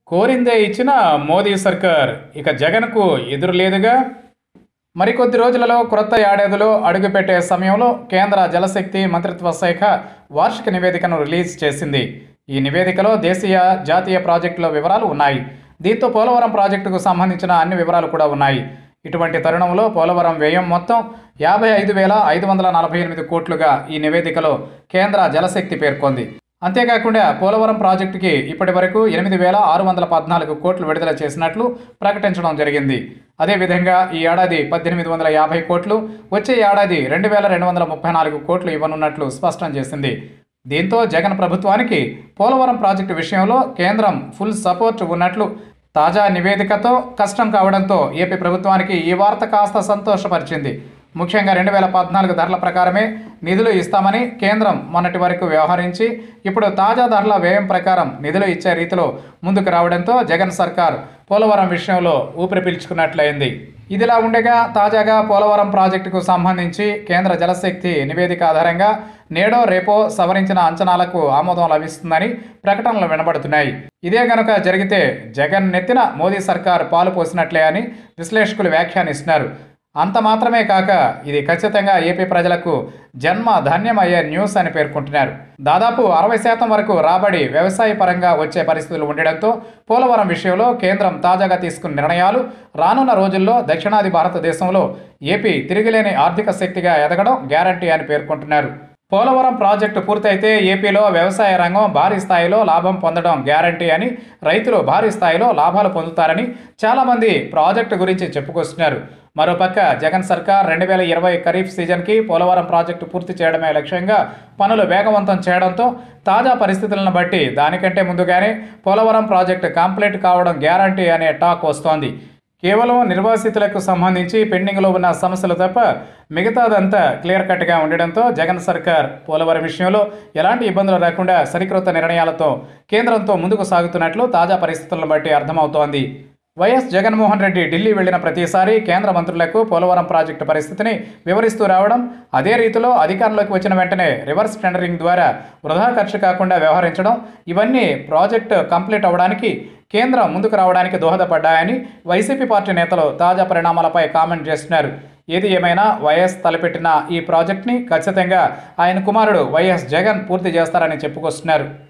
కోరిందే ఇచ్చిన మోదీ సర్కార్ ఇక జగన్కు ఎదురు లేదుగా మరికొద్ది రోజులలో క్రొత్త ఏడాదిలో అడుగుపెట్టే సమయంలో కేంద్ర జలశక్తి మంత్రిత్వ శాఖ వార్షిక నివేదికను రిలీజ్ చేసింది ఈ నివేదికలో దేశీయ జాతీయ ప్రాజెక్టుల వివరాలు ఉన్నాయి దీంతో పోలవరం ప్రాజెక్టుకు సంబంధించిన అన్ని వివరాలు కూడా ఉన్నాయి ఇటువంటి తరుణంలో పోలవరం వ్యయం మొత్తం యాభై ఐదు వేల ఐదు వందల నలభై ఎనిమిది కోట్లుగా ఈ నివేదికలో కేంద్ర జలశక్తి పేర్కొంది అంతేకాకుండా పోలవరం ప్రాజెక్టుకి ఇప్పటి వరకు ఎనిమిది వేల ఆరు వందల పద్నాలుగు కోట్లు విడుదల చేసినట్లు ప్రకటించడం జరిగింది అదేవిధంగా ఈ ఏడాది పద్దెనిమిది వందల యాభై కోట్లు వచ్చే ఏడాది రెండు వేల రెండు వందల ముప్పై నాలుగు కోట్లు ఇవ్వనున్నట్లు స్పష్టం చేసింది దీంతో జగన్ ప్రభుత్వానికి పోలవరం ప్రాజెక్టు విషయంలో కేంద్రం ఫుల్ సపోర్ట్ ఉన్నట్లు తాజా నివేదికతో కష్టం కావడంతో ఏపీ ప్రభుత్వానికి ఈ వార్త కాస్త సంతోషపరిచింది ముఖ్యంగా రెండు వేల పద్నాలుగు ధరల ప్రకారమే నిధులు ఇస్తామని కేంద్రం మొన్నటి వరకు వ్యవహరించి ఇప్పుడు తాజా ధరల వ్యయం ప్రకారం నిధులు ఇచ్చే రీతిలో ముందుకు రావడంతో జగన్ సర్కార్ పోలవరం విషయంలో ఊపిరి పీల్చుకున్నట్లయింది ఇదిలా ఉండగా తాజాగా పోలవరం ప్రాజెక్టుకు సంబంధించి కేంద్ర జలశక్తి నివేదిక ఆధారంగా నేడో రేపో సవరించిన అంచనాలకు ఆమోదం లభిస్తుందని ప్రకటనలు వినబడుతున్నాయి ఇదే గనుక జరిగితే జగన్ నెత్తిన మోదీ సర్కార్ పాలు పోసినట్లే అని విశ్లేషకులు వ్యాఖ్యానిస్తున్నారు అంత మాత్రమే కాక ఇది ఖచ్చితంగా ఏపీ ప్రజలకు జన్మ ధన్యం అయ్యే న్యూస్ అని పేర్కొంటున్నారు దాదాపు అరవై శాతం వరకు రాబడి వ్యవసాయ పరంగా వచ్చే పరిస్థితులు ఉండడంతో పోలవరం విషయంలో కేంద్రం తాజాగా తీసుకున్న నిర్ణయాలు రానున్న రోజుల్లో దక్షిణాది భారతదేశంలో ఏపీ తిరిగిలేని ఆర్థిక శక్తిగా ఎదగడం గ్యారంటీ అని పేర్కొంటున్నారు పోలవరం ప్రాజెక్టు పూర్తయితే ఏపీలో వ్యవసాయ రంగం భారీ స్థాయిలో లాభం పొందడం గ్యారంటీ అని రైతులు భారీ స్థాయిలో లాభాలు పొందుతారని చాలామంది ప్రాజెక్టు గురించి చెప్పుకొస్తున్నారు మరోపక్క జగన్ సర్కార్ రెండు వేల ఇరవై ఖరీఫ్ సీజన్కి పోలవరం ప్రాజెక్టు పూర్తి చేయడమే లక్ష్యంగా పనులు వేగవంతం చేయడంతో తాజా పరిస్థితులను బట్టి దానికంటే ముందుగానే పోలవరం ప్రాజెక్టు కంప్లీట్ కావడం గ్యారంటీ అనే టాక్ వస్తోంది కేవలం నిర్వాసితులకు సంబంధించి పెండింగ్లో ఉన్న సమస్యలు తప్ప మిగతాదంతా క్లియర్ కట్గా ఉండడంతో జగన్ సర్కార్ పోలవరం విషయంలో ఎలాంటి ఇబ్బందులు రాకుండా సరికొత్త నిర్ణయాలతో కేంద్రంతో ముందుకు సాగుతున్నట్లు తాజా పరిస్థితులను బట్టి అర్థమవుతోంది వైఎస్ జగన్మోహన్ రెడ్డి ఢిల్లీ వెళ్లిన ప్రతిసారి కేంద్ర మంత్రులకు పోలవరం ప్రాజెక్టు పరిస్థితిని వివరిస్తూ రావడం అదే రీతిలో అధికారంలోకి వచ్చిన వెంటనే రివర్స్ టెండరింగ్ ద్వారా వృధా ఖర్చు కాకుండా వ్యవహరించడం ఇవన్నీ ప్రాజెక్టు కంప్లీట్ అవ్వడానికి కేంద్రం ముందుకు రావడానికి దోహదపడ్డాయని వైసీపీ పార్టీ నేతలు తాజా పరిణామాలపై కామెంట్ చేస్తున్నారు ఏది ఏమైనా వైఎస్ తలపెట్టిన ఈ ప్రాజెక్ట్ని ఖచ్చితంగా ఆయన కుమారుడు వైఎస్ జగన్ పూర్తి చేస్తారని చెప్పుకొస్తున్నారు